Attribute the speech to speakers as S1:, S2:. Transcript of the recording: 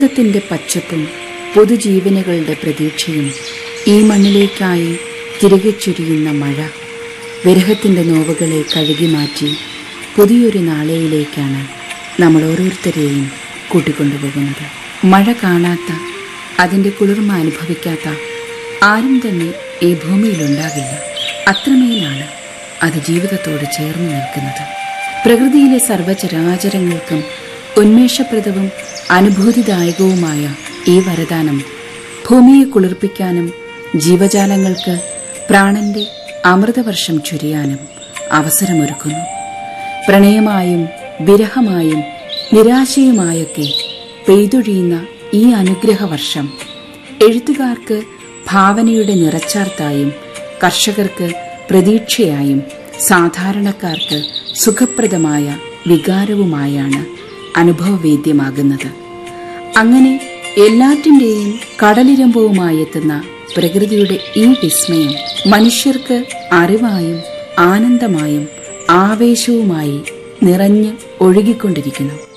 S1: ജീവിതത്തിന്റെ പച്ചപ്പും പൊതുജീവനുകളുടെ പ്രതീക്ഷയും ഈ മണ്ണിലേക്കായി തിരികെ ചൊരിയുന്ന മഴ വിരഹത്തിന്റെ നോവുകളെ കഴുകി മാറ്റി പുതിയൊരു നാളെയിലേക്കാണ് നമ്മൾ ഓരോരുത്തരെയും കൂട്ടിക്കൊണ്ടുപോകുന്നത് മഴ കാണാത്ത അതിന്റെ കുളിർമ അനുഭവിക്കാത്ത ആരും തന്നെ ഈ ഭൂമിയിലുണ്ടാകില്ല അത്രമേലാണ് അത് ജീവിതത്തോട് ചേർന്ന് നിൽക്കുന്നത് പ്രകൃതിയിലെ സർവചരാചരങ്ങൾക്കും ഉന്മേഷപ്രദവും അനുഭൂതിദായകവുമായ ഈ വരദാനം ഭൂമിയെ കുളിർപ്പിക്കാനും ജീവജാലങ്ങൾക്ക് പ്രാണന്റെ അമൃതവർഷം ചൊരിയാനും അവസരമൊരുക്കുന്നു പ്രണയമായും വിരഹമായും നിരാശയുമായൊക്കെ പെയ്തൊഴിയുന്ന ഈ അനുഗ്രഹവർഷം എഴുത്തുകാർക്ക് ഭാവനയുടെ നിറച്ചാർത്തായും കർഷകർക്ക് പ്രതീക്ഷയായും സാധാരണക്കാർക്ക് സുഖപ്രദമായ വികാരവുമായാണ് അനുഭവവേദ്യമാകുന്നത് അങ്ങനെ എല്ലാറ്റിന്റെയും കടലിരമ്പവുമായെത്തുന്ന പ്രകൃതിയുടെ ഈ വിസ്മയം മനുഷ്യർക്ക് അറിവായും ആനന്ദമായും ആവേശവുമായി നിറഞ്ഞ് ഒഴുകിക്കൊണ്ടിരിക്കുന്നു